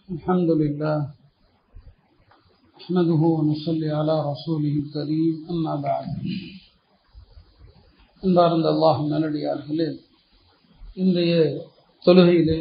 الحمد لله نحمده ونصلي على رسوله الكريم أما بعد அன்பார்ந்த அல்லாஹ் நல்லடியார்களே இன்றைய தொழுகையிலே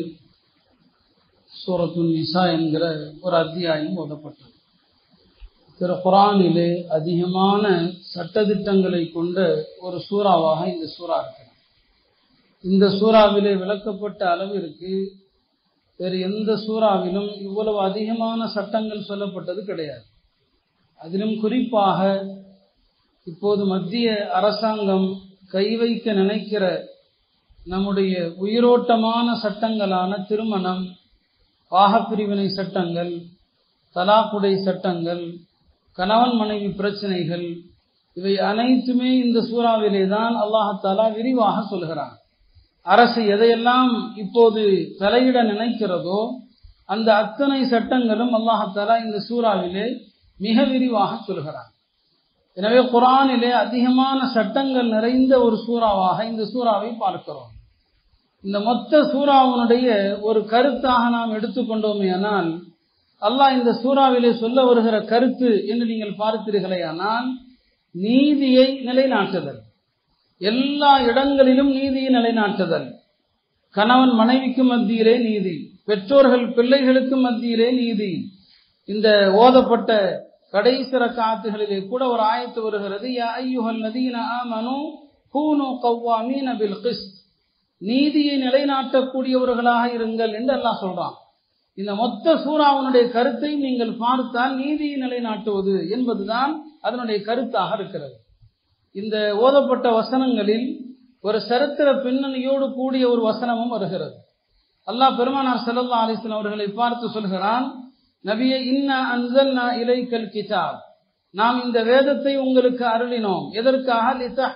சூரத்துன் நிசா என்கிற ஒரு அத்தியாயம் ஓதப்பட்டது திரு குரானிலே அதிகமான சட்டதிட்டங்களை கொண்ட ஒரு சூறாவாக இந்த சூறா இருக்கிறது இந்த சூறாவிலே விளக்கப்பட்ட அளவிற்கு வேறு எந்த சூறாவிலும் இவ்வளவு அதிகமான சட்டங்கள் சொல்லப்பட்டது கிடையாது அதிலும் குறிப்பாக இப்போது மத்திய அரசாங்கம் கை வைக்க நினைக்கிற நம்முடைய உயிரோட்டமான சட்டங்களான திருமணம் பாகப்பிரிவினை சட்டங்கள் தலாக்குடை சட்டங்கள் கணவன் மனைவி பிரச்சனைகள் இவை அனைத்துமே இந்த சூறாவிலே தான் அல்லாஹாலா விரிவாக சொல்கிறான் அரசு எதையெல்லாம் இப்போது தலையிட நினைக்கிறதோ அந்த அத்தனை சட்டங்களும் அல்லாஹாலா இந்த சூறாவிலே மிக விரிவாக சொல்கிறார் எனவே குரானிலே அதிகமான சட்டங்கள் நிறைந்த ஒரு சூறாவாக இந்த சூறாவை பார்க்கிறோம் இந்த மொத்த சூறாவினுடைய ஒரு கருத்தாக நாம் எடுத்துக்கொண்டோமே ஆனால் அல்லாஹ் இந்த சூறாவிலே சொல்ல வருகிற கருத்து என்று நீங்கள் பார்த்தீர்களே ஆனால் நீதியை நிலைநாட்டுதல் எல்லா இடங்களிலும் நீதியை நிலைநாட்டுதல் கணவன் மனைவிக்கு மத்தியிலே நீதி பெற்றோர்கள் பிள்ளைகளுக்கு மத்தியிலே நீதி இந்த ஓதப்பட்ட கடைசி ரக்காத்துகளிலே கூட ஒரு ஆயத்து வருகிறது யா ஐயுஹல் நதீன ஆமனு கூனு கவ்வாமீன பில் கிஸ்த் நீதியை நிலைநாட்டக்கூடியவர்களாக இருங்கள் என்று எல்லாம் சொல்றான் இந்த மொத்த சூறாவினுடைய கருத்தை நீங்கள் பார்த்தால் நீதியை நிலைநாட்டுவது என்பதுதான் அதனுடைய கருத்தாக இருக்கிறது இந்த ஓதப்பட்ட வசனங்களில் ஒரு சரித்திர பின்னணியோடு கூடிய ஒரு வசனமும் வருகிறது அல்லாஹ் பெருமானார் செல்லல்லா அலிஸ்லாம் அவர்களை பார்த்து சொல்கிறான் நபிய இன்ன அன்சல்னா இலைக்கல் கிதாப் நாம் இந்த வேதத்தை உங்களுக்கு அருளினோம் எதற்காக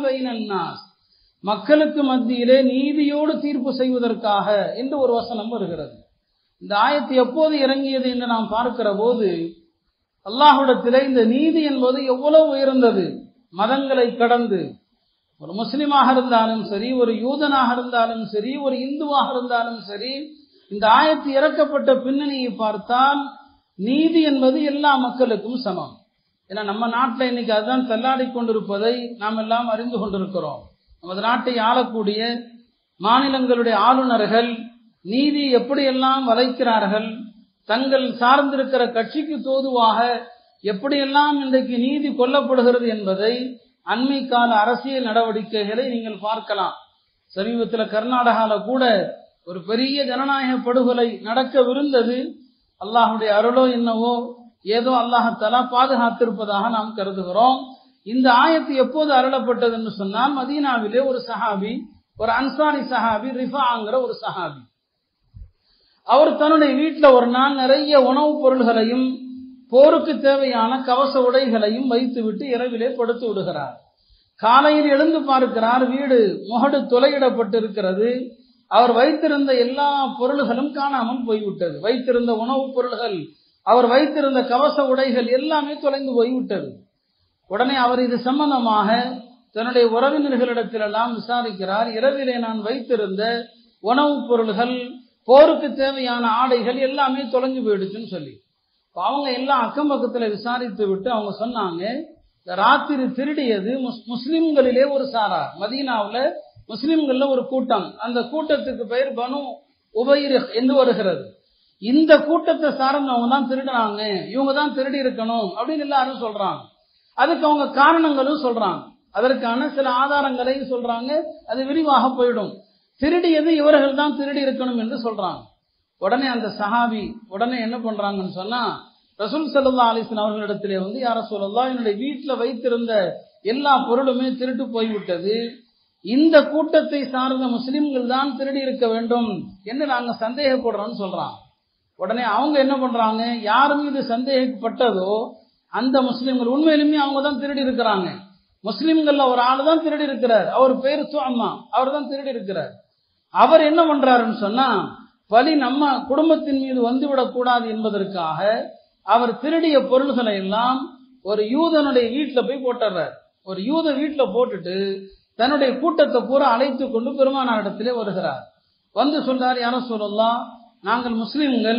மக்களுக்கு மத்தியிலே நீதியோடு தீர்ப்பு செய்வதற்காக என்று ஒரு வசனம் வருகிறது இந்த ஆயத்து எப்போது இறங்கியது என்று நாம் பார்க்கிற போது அல்லாஹுடத்திலே இந்த நீதி என்பது எவ்வளவு உயர்ந்தது மதங்களை கடந்து ஒரு முஸ்லிமாக இருந்தாலும் சரி ஒரு யூதனாக இருந்தாலும் சரி ஒரு இந்துவாக இருந்தாலும் சரி இந்த ஆயத்து இறக்கப்பட்ட பின்னணியை பார்த்தால் நீதி என்பது எல்லா மக்களுக்கும் சமம் ஏன்னா நம்ம நாட்டில் இன்னைக்கு அதுதான் தள்ளாடி கொண்டிருப்பதை நாம் எல்லாம் அறிந்து கொண்டிருக்கிறோம் நமது நாட்டை ஆளக்கூடிய மாநிலங்களுடைய ஆளுநர்கள் நீதி எப்படியெல்லாம் வளைக்கிறார்கள் தங்கள் சார்ந்திருக்கிற கட்சிக்கு தோதுவாக எப்படியெல்லாம் இன்றைக்கு நீதி கொல்லப்படுகிறது என்பதை அண்மை கால அரசியல் நடவடிக்கைகளை நீங்கள் பார்க்கலாம் சமீபத்தில் கர்நாடகாவில் கூட ஒரு பெரிய ஜனநாயக படுகொலை நடக்கவிருந்தது அல்லாஹுடைய அருளோ என்னவோ ஏதோ அல்லாஹத்தலா பாதுகாத்திருப்பதாக நாம் கருதுகிறோம் இந்த ஆயத்து எப்போது அருளப்பட்டது என்று சொன்னால் மதீனாவிலே ஒரு சஹாபி ஒரு அன்சாரி சஹாபி ரிஃபாங்கிற ஒரு சஹாபி அவர் தன்னுடைய வீட்டில் ஒரு நாள் நிறைய உணவுப் பொருள்களையும் போருக்கு தேவையான கவச உடைகளையும் வைத்துவிட்டு இரவிலே படுத்து விடுகிறார் காலையில் எழுந்து பார்க்கிறார் வீடு முகடு துளையிடப்பட்டிருக்கிறது அவர் வைத்திருந்த எல்லா பொருள்களும் காணாமல் போய்விட்டது வைத்திருந்த உணவுப் பொருள்கள் அவர் வைத்திருந்த கவச உடைகள் எல்லாமே தொலைந்து போய்விட்டது உடனே அவர் இது சம்பந்தமாக தன்னுடைய உறவினர்களிடத்திலெல்லாம் விசாரிக்கிறார் இரவிலே நான் வைத்திருந்த உணவுப் பொருள்கள் போருக்கு தேவையான ஆடைகள் எல்லாமே தொலைஞ்சு போயிடுச்சுன்னு சொல்லி அவங்க எல்லாம் அக்கம் பக்கத்தில் விசாரித்து விட்டு அவங்க சொன்னாங்க இந்த ராத்திரி திருடியது முஸ்லிம்களிலே ஒரு சாரா மதீனாவில் முஸ்லிம்கள்ல ஒரு கூட்டம் அந்த கூட்டத்துக்கு பெயர் பனு உபயிர் என்று வருகிறது இந்த கூட்டத்தை சார்ந்தவங்க தான் திருடினாங்க இவங்க தான் திருடி இருக்கணும் அப்படின்னு எல்லாரும் சொல்றாங்க அதுக்கு அவங்க காரணங்களும் சொல்றாங்க அதற்கான சில ஆதாரங்களையும் சொல்றாங்க அது விரிவாக போயிடும் திருடியது இவர்கள் தான் திருடி இருக்கணும் என்று சொல்றாங்க உடனே அந்த சஹாபி உடனே என்ன பண்றாங்கன்னு சொன்னா ரசூல் சல்லா அலிஸ்லாம் அவர்களிடத்திலே வந்து யார சொல்லலாம் என்னுடைய வீட்டில் வைத்திருந்த எல்லா பொருளுமே திருட்டு போய்விட்டது இந்த கூட்டத்தை சார்ந்த முஸ்லிம்கள் தான் திருடி இருக்க வேண்டும் என்று நாங்கள் சந்தேகப்படுறோம்னு சொல்றாங்க உடனே அவங்க என்ன பண்றாங்க யார் மீது சந்தேகப்பட்டதோ அந்த முஸ்லிம்கள் உண்மையிலுமே அவங்க தான் திருடி இருக்கிறாங்க முஸ்லிம்கள்ல ஒரு ஆள் தான் திருடி இருக்கிறார் அவர் பேர் சும்மா அவர் தான் திருடி இருக்கிறார் அவர் என்ன பண்றாருன்னு சொன்னா பலி நம்ம குடும்பத்தின் மீது வந்துவிடக் கூடாது என்பதற்காக அவர் திருடிய பொருள்களை எல்லாம் ஒரு யூதனுடைய வீட்டில் போய் போட்டுறார் ஒரு யூத வீட்டில் போட்டுட்டு தன்னுடைய கூட்டத்தை பூரா அழைத்து கொண்டு பெருமானாரிடத்திலே வருகிறார் வந்து சொல்றார் யாரும் சொல்லலாம் நாங்கள் முஸ்லிம்கள்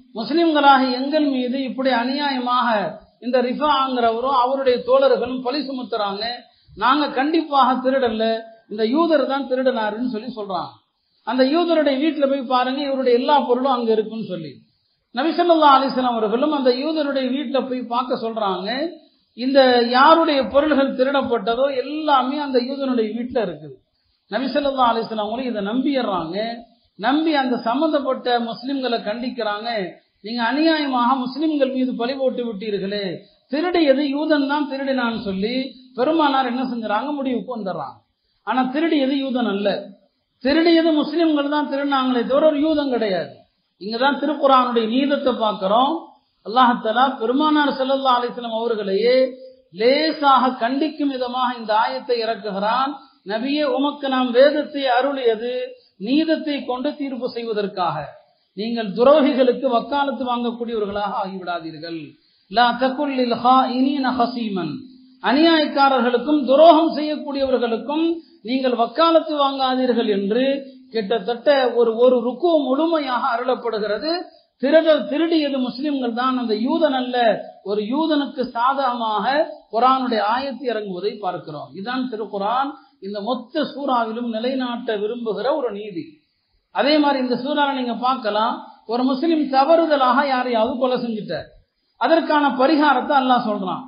முஸ்லிம்களாக எங்கள் மீது இப்படி அநியாயமாக இந்த ரிஃபாங்கிறவரும் அவருடைய தோழர்களும் பழி சுமத்துறாங்க நாங்க கண்டிப்பாக திருடல்ல இந்த யூதர் தான் திருடனாருன்னு சொல்லி சொல்றாங்க அந்த யூதருடைய வீட்டுல போய் பாருங்க இவருடைய எல்லா பொருளும் அங்க இருக்குன்னு சொல்லி நபிசல்லா அலிஸ்லாம் அவர்களும் அந்த யூதருடைய வீட்டுல போய் பார்க்க சொல்றாங்க இந்த யாருடைய பொருள்கள் திருடப்பட்டதோ எல்லாமே அந்த யூதனுடைய வீட்டுல இருக்குது நபிசல்லா அலிஸ்லாம் அவங்களும் இதை நம்பிடுறாங்க நம்பி அந்த சம்பந்தப்பட்ட முஸ்லிம்களை கண்டிக்கிறாங்க நீங்க அநியாயமாக முஸ்லிம்கள் மீது பழி போட்டு விட்டீர்களே திருடியது யூதன் தான் திருடினான்னு சொல்லி பெருமானார் என்ன செஞ்சுறாங்க முடிவுக்கு வந்துடுறாங்க ஆனா திருடியது யூதன் அல்ல திருடியது முஸ்லிம்கள் தான் திருடினாங்களே தவிர ஒரு யூதம் கிடையாது இங்கதான் திருக்குறானுடைய நீதத்தை பார்க்கிறோம் அல்லாஹத்தலா பெருமானார் செல்லல்லா அலிஸ்லாம் அவர்களையே லேசாக கண்டிக்கும் விதமாக இந்த ஆயத்தை இறக்குகிறான் நபியே உமக்கு நாம் வேதத்தை அருளியது நீதத்தை கொண்டு தீர்ப்பு செய்வதற்காக நீங்கள் துரோகிகளுக்கு வக்காலத்து வாங்கக்கூடியவர்களாக ஆகிவிடாதீர்கள் லா தக்குல்லில் ஹாஇனீன ஹசீமன் அநியாயக்காரர்களுக்கும் துரோகம் செய்யக்கூடியவர்களுக்கும் நீங்கள் வக்காலத்து வாங்காதீர்கள் என்று கிட்டத்தட்ட ஒரு ஒரு ருக்கு முழுமையாக அருளப்படுகிறது திருடல் திருடியது முஸ்லிம்கள் தான் அந்த யூதன் அல்ல ஒரு யூதனுக்கு சாதகமாக குரானுடைய ஆயத்து இறங்குவதை பார்க்கிறோம் இதுதான் திருக்குரான் இந்த மொத்த சூறாவிலும் நிலைநாட்ட விரும்புகிற ஒரு நீதி அதே மாதிரி இந்த சூறாவை நீங்க பார்க்கலாம் ஒரு முஸ்லிம் தவறுதலாக யாரையாவது கொலை செஞ்சுட்டார் அதற்கான பரிகாரத்தை அல்லாஹ் சொல்றான்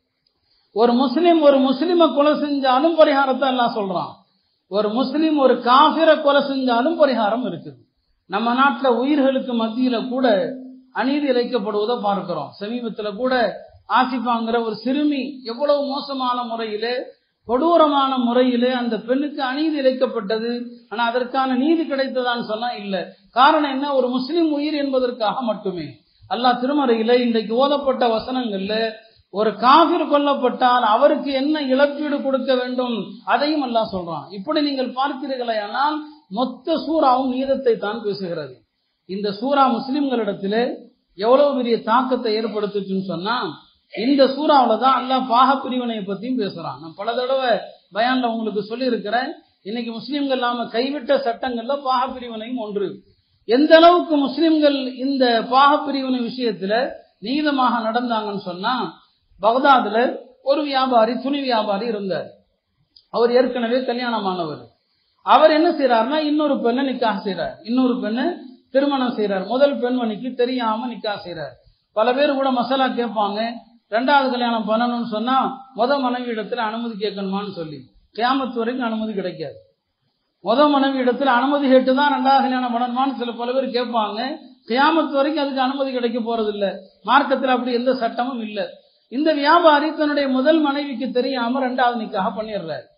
ஒரு முஸ்லிம் ஒரு முஸ்லிமை கொலை செஞ்சாலும் பரிகாரத்தை எல்லாம் சொல்றான் ஒரு முஸ்லிம் ஒரு காபிர கொலை செஞ்சாலும் பரிகாரம் இருக்குது நம்ம நாட்டில் உயிர்களுக்கு மத்தியில கூட அநீதி இழைக்கப்படுவதை பார்க்கிறோம் சமீபத்துல கூட ஆசிஃபாங்கிற ஒரு சிறுமி எவ்வளவு மோசமான முறையிலே கொடூரமான முறையிலே அந்த பெண்ணுக்கு அநீதி இழைக்கப்பட்டது ஆனா அதற்கான நீதி கிடைத்ததான்னு சொன்னா இல்ல காரணம் என்ன ஒரு முஸ்லிம் உயிர் என்பதற்காக மட்டுமே அல்லாஹ் திருமறையில இன்றைக்கு ஓதப்பட்ட வசனங்கள்ல ஒரு காபிர் கொல்லப்பட்டால் அவருக்கு என்ன இழப்பீடு கொடுக்க வேண்டும் அதையும் அல்லாஹ் சொல்றான் இப்படி நீங்கள் பார்க்கிறீர்களே ஆனால் மொத்த சூறாவும் நீதத்தை தான் பேசுகிறது இந்த சூறா முஸ்லிம்களிடத்திலே எவ்வளவு பெரிய தாக்கத்தை ஏற்படுத்துச்சுன்னு சொன்னா இந்த சூறாவில தான் அல்லாஹ் பாக பிரிவினையை பத்தியும் பேசுறான் நான் பல தடவை பயான்ல உங்களுக்கு சொல்லி இருக்கிறேன் இன்னைக்கு முஸ்லிம்கள் நாம கைவிட்ட சட்டங்கள்ல பாக பிரிவினையும் ஒன்று எந்த அளவுக்கு முஸ்லிம்கள் இந்த பாக பிரிவினை விஷயத்துல நீதமாக நடந்தாங்கன்னு சொன்னா பகதாதுல ஒரு வியாபாரி துணி வியாபாரி இருந்தார் அவர் ஏற்கனவே கல்யாணமானவர் அவர் என்ன செய்யறாருன்னா இன்னொரு பெண்ணை நிக்காக செய்யறார் இன்னொரு பெண்ணை திருமணம் செய்யறார் முதல் பெண்மணிக்கு தெரியாம நிக்காக செய்யறார் பல பேர் கூட மசாலா கேட்பாங்க ரெண்டாவது கல்யாணம் பண்ணணும்னு சொன்னா முத மனைவி இடத்துல அனுமதி கேட்கணுமான்னு சொல்லி கியாமத்து வரைக்கும் அனுமதி கிடைக்காது முத மனைவி இடத்துல அனுமதி கேட்டு தான் ரெண்டாவது கல்யாணம் பண்ணணுமான்னு சில பல பேர் கேட்பாங்க கியாமத்து வரைக்கும் அதுக்கு அனுமதி கிடைக்க போறது இல்ல மார்க்கத்தில் அப்படி எந்த சட்டமும் இல்லை இந்த வியாபாரி தன்னுடைய முதல் மனைவிக்கு தெரியாம ரெண்டாவது நிக்காக பண்ணிடுறாரு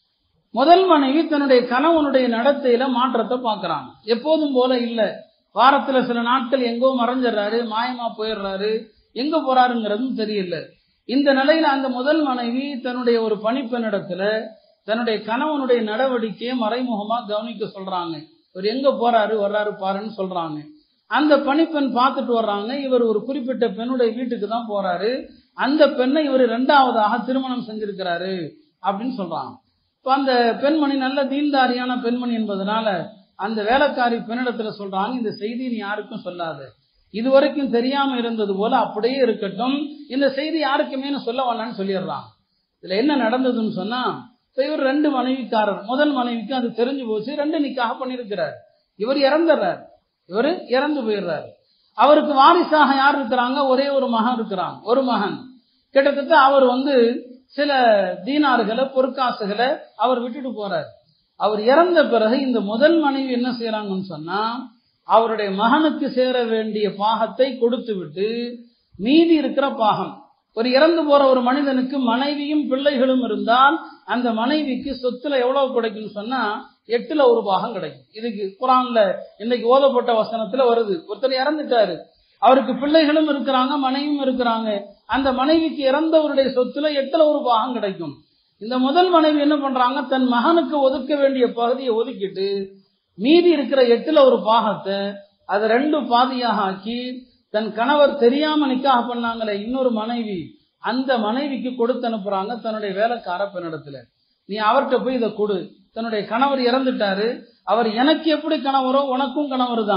முதல் மனைவி தன்னுடைய கணவனுடைய நடத்தையில மாற்றத்தை பார்க்கறாங்க எப்போதும் போல இல்ல வாரத்துல சில நாட்கள் எங்கோ மறைஞ்சிடுறாரு மாயமா போயிடுறாரு எங்க போறாருங்கிறதும் தெரியல இந்த நிலையில அந்த முதல் மனைவி தன்னுடைய ஒரு பணிப்பெண்ணிடத்துல தன்னுடைய கணவனுடைய நடவடிக்கையை மறைமுகமா கவனிக்க சொல்றாங்க இவர் எங்க போறாரு வர்றாரு பாருன்னு சொல்றாங்க அந்த பணிப்பெண் பார்த்துட்டு வர்றாங்க இவர் ஒரு குறிப்பிட்ட பெண்ணுடைய வீட்டுக்கு தான் போறாரு அந்த பெண்ணை இவர் இரண்டாவதாக திருமணம் செஞ்சிருக்கிறாரு அப்படின்னு சொல்றாங்க இப்ப அந்த பெண்மணி நல்ல தீன்தாரியான பெண்மணி என்பதனால அந்த வேலைக்காரி பெண்ணிடத்துல சொல்றாங்க இந்த செய்தி நீ யாருக்கும் சொல்லாத இதுவரைக்கும் தெரியாம இருந்தது போல அப்படியே இருக்கட்டும் இந்த செய்தி யாருக்குமே சொல்ல வேணாம்னு சொல்லிடுறாங்க இதுல என்ன நடந்ததுன்னு சொன்னா இப்ப இவர் ரெண்டு மனைவிக்காரர் முதல் மனைவிக்கு அது தெரிஞ்சு போச்சு ரெண்டு நிக்காக பண்ணிருக்கிறார் இவர் இறந்துடுறார் இவர் இறந்து போயிடுறாரு அவருக்கு வாரிசாக யார் இருக்கிறாங்க ஒரே ஒரு மகன் இருக்கிறாங்க ஒரு மகன் கிட்டத்தட்ட அவர் வந்து சில தீனார்களை பொற்காசுகளை அவர் விட்டுட்டு போறார் அவர் இறந்த பிறகு இந்த முதல் மனைவி என்ன செய்யறாங்கன்னு சொன்னா அவருடைய மகனுக்கு சேர வேண்டிய பாகத்தை கொடுத்து விட்டு மீதி இருக்கிற பாகம் ஒரு இறந்து போற ஒரு மனிதனுக்கு மனைவியும் பிள்ளைகளும் இருந்தால் அந்த மனைவிக்கு சொத்துல எவ்வளவு கிடைக்கும்னு சொன்னா எட்டுல ஒரு பாகம் கிடைக்கும் இதுக்கு குரான்ல இன்னைக்கு ஓதப்பட்ட வசனத்துல வருது ஒருத்தர் இறந்துட்டாரு அவருக்கு பிள்ளைகளும் இருக்கிறாங்க மனைவியும் இருக்கிறாங்க அந்த மனைவிக்கு இறந்தவருடைய சொத்துல எட்டுல ஒரு பாகம் கிடைக்கும் இந்த முதல் மனைவி என்ன பண்றாங்க தன் மகனுக்கு ஒதுக்க வேண்டிய பகுதியை ஒதுக்கிட்டு மீதி இருக்கிற எட்டுல ஒரு பாகத்தை அதை ரெண்டு பாதியாக ஆக்கி தன் கணவர் தெரியாம நிக்காக பண்ணாங்களே இன்னொரு மனைவி அந்த மனைவிக்கு கொடுத்து அனுப்புறாங்க தன்னுடைய வேலைக்கார பெண்ணிடத்துல நீ அவர்கிட்ட போய் இதை கொடு தன்னுடைய கணவர் இறந்துட்டாரு அவர் எனக்கு எப்படி கணவரோ உனக்கும் கணவர் தான்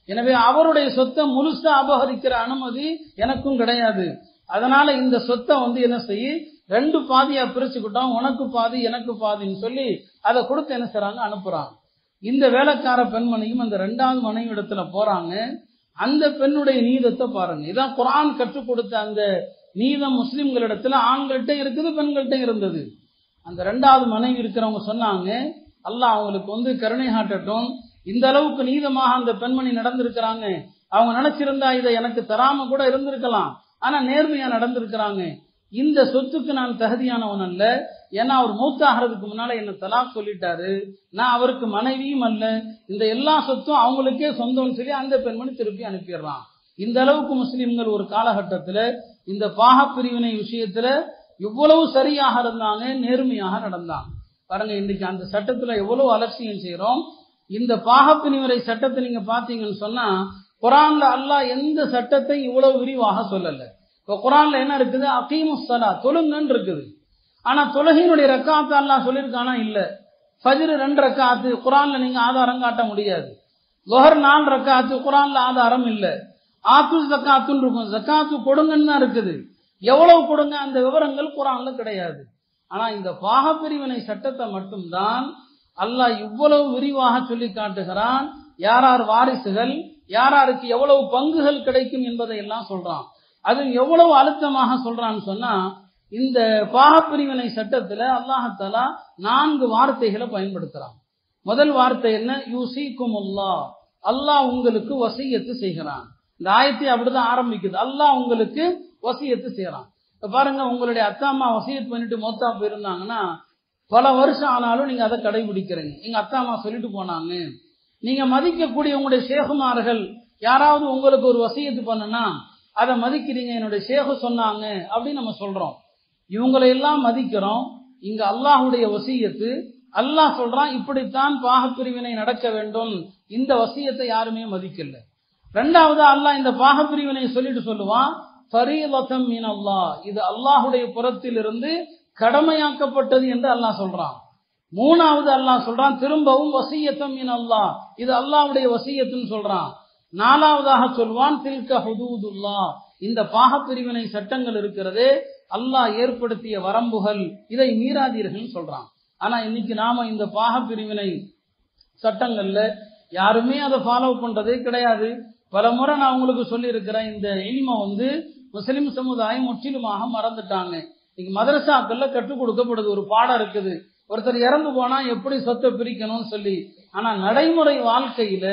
எனவே அவருடைய சொத்தை முழுசா அபகரிக்கிற அனுமதி எனக்கும் கிடையாது அதனால இந்த சொத்தை வந்து என்ன செய்ய ரெண்டு பாதியா பிரிச்சுக்கிட்டோம் உனக்கு பாதி எனக்கு பாதின்னு சொல்லி அதை கொடுத்து என்ன செய்றாங்க அனுப்புறாங்க இந்த வேலைக்கார பெண்மணியும் அந்த ரெண்டாவது மனைவி இடத்துல போறாங்க அந்த பெண்ணுடைய நீதத்தை பாருங்க இதான் குரான் கற்றுக் கொடுத்த அந்த நீதம் முஸ்லிம்களிடத்துல ஆண்கள்கிட்ட இருக்குது பெண்கள்கிட்ட இருந்தது அந்த ரெண்டாவது மனைவி இருக்கிறவங்க சொன்னாங்க அல்லாஹ் அவங்களுக்கு வந்து கருணை காட்டட்டும் இந்த அளவுக்கு நீதமாக அந்த பெண்மணி நடந்திருக்கிறாங்க அவங்க நினைச்சிருந்தா இதை எனக்கு தராம கூட இருந்திருக்கலாம் ஆனா நேர்மையா நடந்திருக்கிறாங்க இந்த சொத்துக்கு நான் தகுதியானவன் அல்ல ஏன்னா அவர் மூத்தாகிறதுக்கு முன்னால என்ன தலாக் சொல்லிட்டாரு நான் அவருக்கு மனைவியும் அல்ல இந்த எல்லா சொத்தும் அவங்களுக்கே சொந்தம்னு சொல்லி அந்த பெண்மணி திருப்பி அனுப்பிடுறான் இந்த அளவுக்கு முஸ்லிம்கள் ஒரு காலகட்டத்துல இந்த பாகப்பிரிவினை விஷயத்துல எவ்வளவு சரியாக இருந்தாங்க நேர்மையாக நடந்தாங்க பாருங்க இன்னைக்கு அந்த சட்டத்துல எவ்வளவு அலட்சியம் செய்யறோம் இந்த பாகப்பிரிவினை சட்டத்தை நீங்க பாத்தீங்கன்னு சொன்னா குரான்ல அல்லாஹ் எந்த சட்டத்தை இவ்வளவு விரிவாக சொல்லல இப்ப குரான்ல என்ன இருக்குது அகீமுஸ்ஸலா தொழுங்கன்னு இருக்குது ஆனா தொழுகையினுடைய ரக்காத்து அல்லாஹ் சொல்லியிருக்கானா இல்ல ஃபஜ்ர் ரெண்டு ரக்காத்து குரான்ல நீங்க ஆதாரம் காட்ட முடியாது லொஹர் நாலு ரக்காத்து குரான்ல ஆதாரம் இல்ல ஆத்து ஜக்காத்துன்னு இருக்கும் ஜக்காத்து கொடுங்கன்னு தான் இருக்குது எவ்வளவு கொடுங்க அந்த விவரங்கள் குரான்ல கிடையாது ஆனா இந்த பாகப்பிரிவினை சட்டத்தை மட்டும்தான் அல்லாஹ் இவ்வளவு விரிவாக சொல்லி காட்டுகிறான் யார் யார் வாரிசுகள் யார் யாருக்கு எவ்வளவு பங்குகள் கிடைக்கும் என்பதை எல்லாம் சொல்றான் அது எவ்வளவு அழுத்தமாக சொல்றான்னு சொன்னா இந்த பாகப்பிரிவினை சட்டத்துல அல்லாஹத்தாலா நான்கு வார்த்தைகளை பயன்படுத்துறான் முதல் வார்த்தை என்ன யூசிக்கும் அல்லாஹ் அல்லாஹ் உங்களுக்கு வசியத்து செய்கிறான் இந்த ஆயத்தை அப்படிதான் ஆரம்பிக்குது அல்லாஹ் உங்களுக்கு வசியத்து செய்யறான் இப்ப பாருங்க உங்களுடைய அத்தா அம்மா வசியத் பண்ணிட்டு மொத்தா போயிருந்தாங்கன்னா பல வருஷம் ஆனாலும் நீங்க அதை கடைபிடிக்கிறீங்க எங்க அத்தா அம்மா சொல்லிட்டு போனாங்க நீங்க மதிக்கக்கூடிய உங்களுடைய சேகுமார்கள் யாராவது உங்களுக்கு ஒரு வசியத்து பண்ணுனா அதை மதிக்கிறீங்க என்னுடைய சேகு சொன்னாங்க அப்படின்னு நம்ம சொல்றோம் இவங்களை எல்லாம் மதிக்கிறோம் இங்க அல்லாஹுடைய வசியத்து அல்லாஹ் சொல்றான் இப்படித்தான் பாகப்பிரிவினை நடக்க வேண்டும் இந்த வசியத்தை யாருமே மதிக்கல ரெண்டாவது அல்லாஹ் இந்த பாகப்பிரிவினை சொல்லிட்டு சொல்லுவான் ஃபரீலத்தம் மின் அல்லாஹ் இது அல்லாஹுடைய புறத்தில் இருந்து கடமையாக்கப்பட்டது என்று அல்லாஹ் சொல்றான் மூணாவது அல்லாஹ் சொல்றான் திரும்பவும் வசியத்தம் மின் அல்லாஹ் இது அல்லாஹ்வுடைய வசியத்துன்னு சொல்றான் நாலாவதாக சொல்வான் தில்க ஹுதூதுல்லா இந்த பாகப்பிரிவினை சட்டங்கள் இருக்கிறதே அல்லாஹ் ஏற்படுத்திய வரம்புகள் இதை மீறாதீர்கள் சொல்றான் ஆனா இன்னைக்கு நாம இந்த பாகப்பிரிவினை சட்டங்கள்ல யாருமே அதை ஃபாலோ பண்றதே கிடையாது பல முறை நான் உங்களுக்கு சொல்லியிருக்கிறேன் இந்த இனிமை வந்து முஸ்லிம் சமுதாயம் முற்றிலுமாக மறந்துட்டாங்க இன்னைக்கு மதரசாக்கள்ல கற்றுக் கொடுக்கப்படுது ஒரு பாடம் இருக்குது ஒருத்தர் இறந்து போனா எப்படி சொத்தை பிரிக்கணும்னு சொல்லி ஆனா நடைமுறை வாழ்க்கையில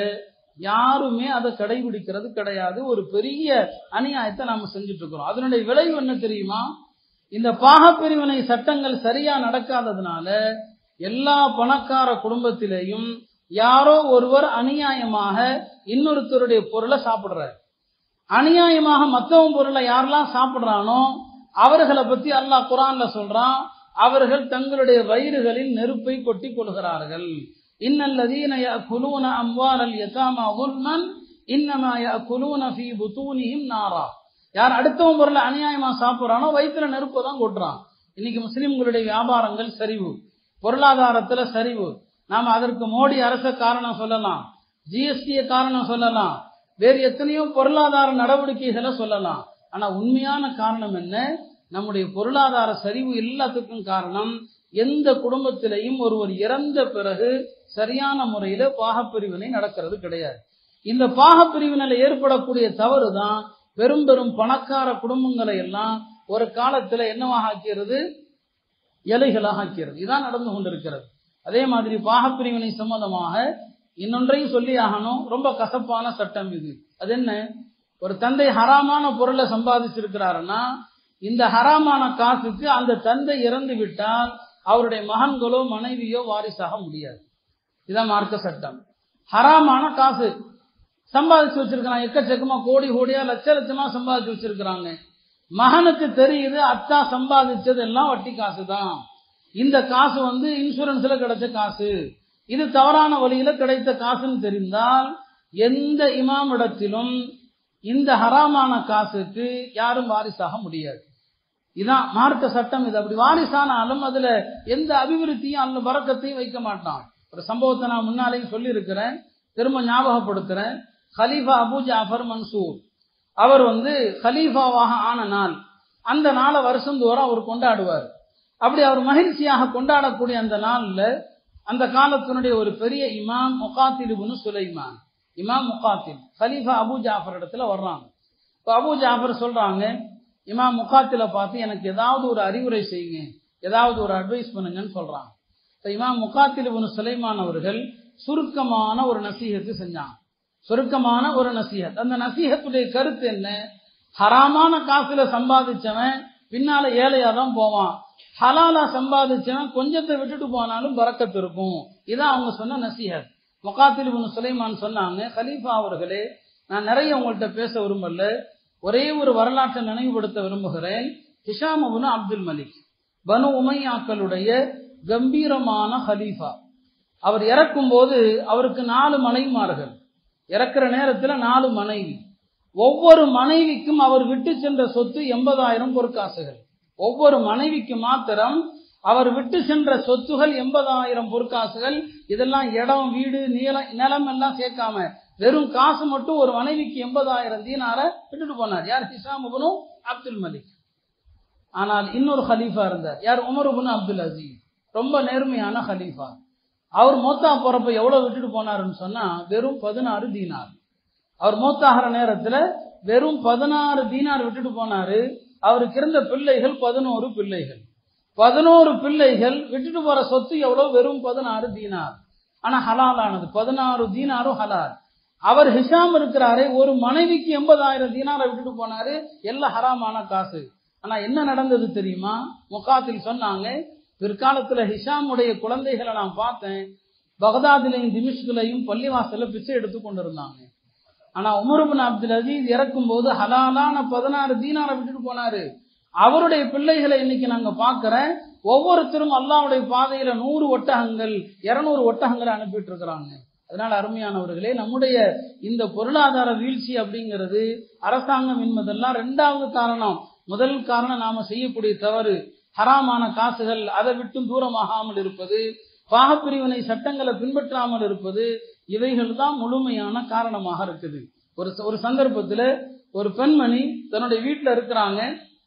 யாருமே அதை கடைபிடிக்கிறது கிடையாது ஒரு பெரிய அநியாயத்தை நாம செஞ்சுட்டு இருக்கிறோம் அதனுடைய விளைவு என்ன தெரியுமா இந்த பாகப்பிரிவினை சட்டங்கள் சரியா நடக்காததுனால எல்லா பணக்கார குடும்பத்திலேயும் யாரோ ஒருவர் அநியாயமாக இன்னொருத்தருடைய பொருளை சாப்பிடுறார் அநியாயமாக மத்தவன் பொருளை யாரெல்லாம் சாப்பிடுறானோ அவர்களை பத்தி அல்லாஹ் குரான்ல சொல்றான் அவர்கள் தங்களுடைய வயிறுகளில் நெருப்பை கொட்டி கொள்கிறார்கள் இன்னல்லதீன يأكلون أموال اليتامى ظلما إنما يأكلون في بطونهم نارا யார் அடுத்தவன் பொருளை அநியாயமா சாப்பிடுறானோ வயிற்றுல நெருப்பு தான் கொட்டுறான் இன்னைக்கு முஸ்லிம்களுடைய வியாபாரங்கள் சரிவு பொருளாதாரத்துல சரிவு நாம அதற்கு மோடி அரச காரணம் சொல்லலாம் ஜிஎஸ்டிய காரணம் சொல்லலாம் வேறு எத்தனையோ பொருளாதார நடவடிக்கைகளை சொல்லலாம் ஆனா உண்மையான காரணம் என்ன நம்முடைய பொருளாதார சரிவு எல்லாத்துக்கும் காரணம் எந்த குடும்பத்திலையும் ஒருவர் இறந்த பிறகு சரியான முறையில பாகப்பிரிவினை நடக்கிறது கிடையாது இந்த பாகப்பிரிவினையில ஏற்படக்கூடிய தவறு தான் பெரும் பெரும் பணக்கார குடும்பங்களை எல்லாம் ஒரு காலத்துல என்னவாக ஆக்கிறது இலைகளாக ஆக்கிறது இதான் நடந்து கொண்டிருக்கிறது அதே மாதிரி பாகப்பிரிவினை சம்பந்தமாக இன்னொன்றையும் சொல்லி ஆகணும் ரொம்ப கசப்பான சட்டம் இது அது என்ன ஒரு தந்தை ஹராமான பொருளை சம்பாதிச்சிருக்கிறாருன்னா இந்த ஹராமான காசுக்கு அந்த தந்தை இறந்து விட்டால் அவருடைய மகன்களோ மனைவியோ வாரிசாக முடியாது இதான் மார்க்க சட்டம் ஹராமான காசு சம்பாதிச்சு வச்சிருக்கிறான் எக்கச்சக்கமா கோடி கோடியா லட்ச லட்சமா சம்பாதிச்சு வச்சிருக்கிறாங்க மகனுக்கு தெரியுது அத்தா சம்பாதிச்சது எல்லாம் வட்டி காசு தான் இந்த காசு வந்து இன்சூரன்ஸ்ல கிடைச்ச காசு இது தவறான வழியில கிடைத்த காசுன்னு தெரிந்தால் எந்த இமாம் இடத்திலும் இந்த ஹராமான காசுக்கு யாரும் வாரிசாக முடியாது இதான் மார்க்க சட்டம் இது அப்படி வாரிசானாலும் அதுல எந்த அபிவிருத்தியும் அல்ல பறக்கத்தையும் வைக்க மாட்டான் ஒரு சம்பவத்தை நான் முன்னாலேயும் சொல்லி இருக்கிறேன் திரும்ப ஞாபகப்படுத்துறேன் ஹலீஃபா அபு ஜாஃபர் மன்சூர் அவர் வந்து ஹலீஃபாவாக ஆன நாள் அந்த நாளை வருஷந்தோறும் அவர் கொண்டாடுவார் அப்படி அவர் மகிழ்ச்சியாக கொண்டாடக்கூடிய அந்த நாள்ல அந்த காலத்தினுடைய ஒரு பெரிய இமாம் முகாத்தில் இப்னு சுலைமான் இமாம் முகாத்தில் ஹலீஃபா அபு ஜாஃபர் இடத்துல வர்றாங்க இப்போ அபு ஜாஃபர் சொல்றாங்க இமாம் முகாத்தில பார்த்து எனக்கு ஏதாவது ஒரு அறிவுரை செய்யுங்க ஏதாவது ஒரு அட்வைஸ் பண்ணுங்கன்னு சொல்றாங்க இப்போ இமாம் முகாத்தில் இப்னு சுலைமான் அவர்கள் சுருக்கமான ஒரு நசீகத்து செஞ்சாங்க சுருக்கமான ஒரு நசீகத் அந்த நசீகத்துடைய கருத்து என்ன ஹராமான காசுல சம்பாதிச்சவன் பின்னால ஏழையா தான் போவான் ஹலாலா சம்பாதிச்சவன் கொஞ்சத்தை விட்டுட்டு போனாலும் பறக்கத்து இருக்கும் இதான் அவங்க சொன்ன நசீஹத் முகாத்தில் இப்னு சுலைமான் சொன்னாங்க கலீஃபா அவர்களே நான் நிறைய உங்கள்கிட்ட பேச விரும்பல ஒரே ஒரு வரலாற்றை நினைவுபடுத்த விரும்புகிறேன் ஹிஷாம் அபுனு அப்துல் மலிக் பனு உமையாக்களுடைய கம்பீரமான ஹலீஃபா அவர் இறக்கும் போது அவருக்கு நாலு மனைவிமார்கள் இறக்குற நேரத்துல நாலு மனைவி ஒவ்வொரு மனைவிக்கும் அவர் விட்டு சென்ற சொத்து எண்பதாயிரம் பொற்காசுகள் ஒவ்வொரு மனைவிக்கு மாத்திரம் அவர் விட்டு சென்ற சொத்துகள் எண்பதாயிரம் பொற்காசுகள் இதெல்லாம் இடம் வீடு நீளம் நிலம் எல்லாம் சேர்க்காம வெறும் காசு மட்டும் ஒரு மனைவிக்கு எண்பதாயிரம் தீனார விட்டுட்டு போனார் யார் ஹிசாம் இப்னு அப்துல் மலிக் ஆனால் இன்னொரு ஹலீஃபா இருந்தார் யார் உமர் இப்னு அப்துல் அசீஸ் ரொம்ப நேர்மையான ஹலீஃபா அவர் மோத்தா போறப்ப எவ்வளவு விட்டுட்டு போனாருன்னு சொன்னா வெறும் பதினாறு தீனார் அவர் மோத்தாகிற நேரத்துல வெறும் பதினாறு தீனார் விட்டுட்டு போனாரு அவருக்கு இருந்த பிள்ளைகள் பதினோரு பிள்ளைகள் பதினோரு பிள்ளைகள் விட்டுட்டு போற சொத்து எவ்வளவு வெறும் பதினாறு தீனார் ஆனா ஹலாலானது பதினாறு தீனாரும் ஹலால் அவர் ஹிஷாம் இருக்கிறாரே ஒரு மனைவிக்கு எண்பதாயிரம் தீனாரை விட்டுட்டு போனாரு எல்லாம் ஹராமான காசு ஆனா என்ன நடந்தது தெரியுமா முகாத்தில் சொன்னாங்க பிற்காலத்துல ஹிஷாமுடைய குழந்தைகளை நான் பார்த்தேன் பகதாதிலையும் திமிஷ்குலையும் பள்ளிவாசல்ல பிச்சை எடுத்து கொண்டு இருந்தாங்க ஆனா உமருபின் அப்துல் அசீஸ் இறக்கும் போது ஹலாலான பதினாறு தீனாரை விட்டுட்டு போனாரு அவருடைய பிள்ளைகளை இன்னைக்கு நாங்க பாக்குறேன் ஒவ்வொருத்தரும் அல்லாவுடைய பாதையில நூறு ஒட்டகங்கள் இருநூறு ஒட்டகங்களை அனுப்பிட்டு இருக்கிறாங்க அதனால அருமையானவர்களே நம்முடைய இந்த பொருளாதார வீழ்ச்சி அப்படிங்கிறது அரசாங்கம் என்பதெல்லாம் ரெண்டாவது காரணம் முதல் காரணம் நாம செய்யக்கூடிய தவறு ஹராமான காசுகள் அதை விட்டும் தூரமாகாமல் இருப்பது பாகப்பிரிவினை சட்டங்களை பின்பற்றாமல் இருப்பது இவைகள் தான் முழுமையான காரணமாக இருக்குது ஒரு ஒரு சந்தர்ப்பத்துல ஒரு பெண்மணி தன்னுடைய வீட்டுல இருக்கிறாங்க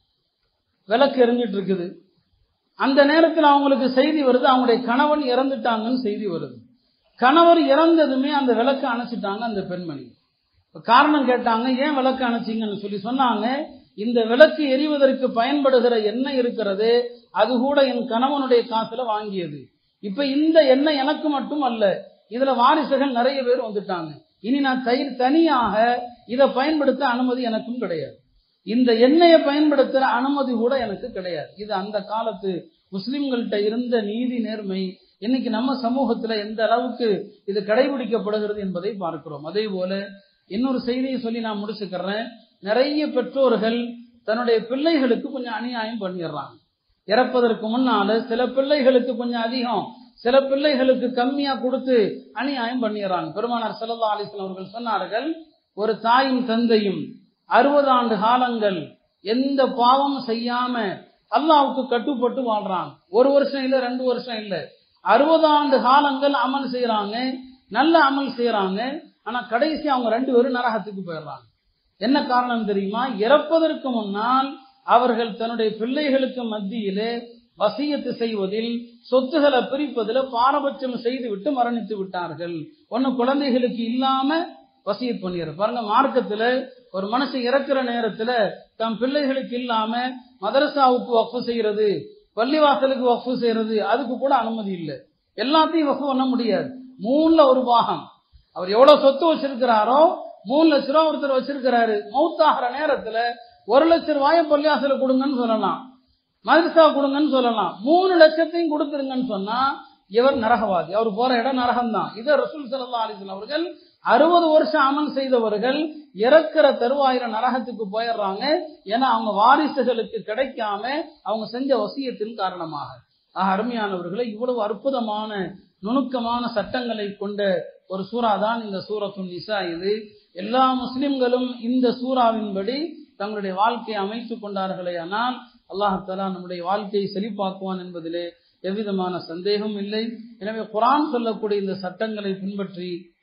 விளக்கு எரிஞ்சிட்டு இருக்குது அந்த நேரத்தில் அவங்களுக்கு செய்தி வருது அவங்களுடைய கணவன் இறந்துட்டாங்கன்னு செய்தி வருது கணவர் இறந்ததுமே அந்த விளக்கு அணைச்சிட்டாங்க அந்த பெண்மணி காரணம் கேட்டாங்க ஏன் விளக்கு அணைச்சிங்கன்னு சொல்லி சொன்னாங்க இந்த விளக்கு எரிவதற்கு பயன்படுகிற எண்ணெய் இருக்கிறது அது கூட என் கணவனுடைய காசுல வாங்கியது இப்ப இந்த எண்ணெய் எனக்கு மட்டும் அல்ல இதுல வாரிசுகள் நிறைய பேர் வந்துட்டாங்க இனி நான் தயிர் தனியாக இதை பயன்படுத்த அனுமதி எனக்கும் கிடையாது இந்த எண்ணெயை பயன்படுத்துற அனுமதி கூட எனக்கு கிடையாது இது அந்த காலத்து முஸ்லிம்கள்ட்ட இருந்த நீதி நேர்மை இன்னைக்கு நம்ம சமூகத்துல எந்த அளவுக்கு இது கடைபிடிக்கப்படுகிறது என்பதை பார்க்கிறோம் அதே போல இன்னொரு செய்தியை சொல்லி நான் முடிச்சுக்கிறேன் நிறைய பெற்றோர்கள் தன்னுடைய பிள்ளைகளுக்கு கொஞ்சம் அநியாயம் பண்ணிடுறாங்க இறப்பதற்கு முன்னால சில பிள்ளைகளுக்கு கொஞ்சம் அதிகம் சில பிள்ளைகளுக்கு கம்மியா கொடுத்து அநியாயம் பண்ணிடுறாங்க பெருமானார் செல்லல்லா அலிஸ்லாம் அவர்கள் சொன்னார்கள் ஒரு தாயும் தந்தையும் அறுபது ஆண்டு காலங்கள் எந்த பாவமும் செய்யாம அல்லாவுக்கு கட்டுப்பட்டு வாழ்றாங்க ஒரு வருஷம் இல்ல ரெண்டு வருஷம் இல்ல அறுபது ஆண்டு காலங்கள் அமல் செய்யறாங்க நல்ல அமல் செய்யறாங்க ஆனா கடைசி அவங்க ரெண்டு பேரும் நரகத்துக்கு போயிடுறாங்க என்ன காரணம் தெரியுமா இறப்பதற்கு முன்னால் அவர்கள் தன்னுடைய பிள்ளைகளுக்கு மத்தியிலே வசியத்து செய்வதில் சொத்துக்களை பிரிப்பதில் பாரபட்சம் செய்து விட்டு மரணித்து விட்டார்கள் ஒன்னு குழந்தைகளுக்கு இல்லாம வசியத் பண்ணிடுற பாருங்க மார்க்கத்துல ஒரு மனுஷன் இறக்குற நேரத்துல தம் பிள்ளைகளுக்கு இல்லாம மதரசாவுக்கு வக்ஃபு செய்யறது பள்ளிவாசலுக்கு வக்ஃபு செய்யறது அதுக்கு கூட அனுமதி இல்லை எல்லாத்தையும் வக்ஃபு பண்ண முடியாது மூணுல ஒரு பாகம் அவர் எவ்வளவு சொத்து வச்சிருக்கிறாரோ மூணு லட்ச ரூபா ஒருத்தர் வச்சிருக்கிறாரு மௌத்தாகிற நேரத்துல ஒரு லட்ச ரூபாய பள்ளியாசல கொடுங்கன்னு சொல்லலாம் மதரசா கொடுங்கன்னு சொல்லலாம் மூணு லட்சத்தையும் கொடுத்துருங்கன்னு சொன்னா இவர் நரகவாதி அவர் போற இடம் நரகம் தான் இதை ரசூல் சல்லா அலிஸ்லாம் அவர்கள் அறுபது வருஷம் அமல் செய்தவர்கள் இறக்குற தருவாயிர நரகத்துக்கு போயிடுறாங்க ஏன்னா அவங்க வாரிசுகளுக்கு கிடைக்காம அவங்க செஞ்ச வசியத்தின் காரணமாக ஆக அருமையானவர்களை இவ்வளவு அற்புதமான நுணுக்கமான சட்டங்களை கொண்ட ஒரு சூறா தான் இந்த சூரத்து நிசா இது எல்லா முஸ்லிம்களும் இந்த சூறாவின்படி தங்களுடைய வாழ்க்கையை அமைத்துக் கொண்டார்களே ஆனால் அல்லாஹாலா நம்முடைய வாழ்க்கையை செழிப்பாக்குவான் என்பதிலே எவ்விதமான சந்தேகம் இல்லை எனவே குரான் சொல்லக்கூடிய இந்த சட்டங்களை பின்பற்றி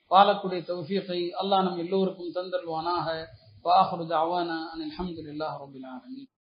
வாழக்கூடிய தௌஃபீகை அல்லாஹ் நம் எல்லோருக்கும் தந்தல்வானாக வாஹரு தாவானா அனில் அல்ஹம்துலில்லாஹ் ரபில் ஆலமீன்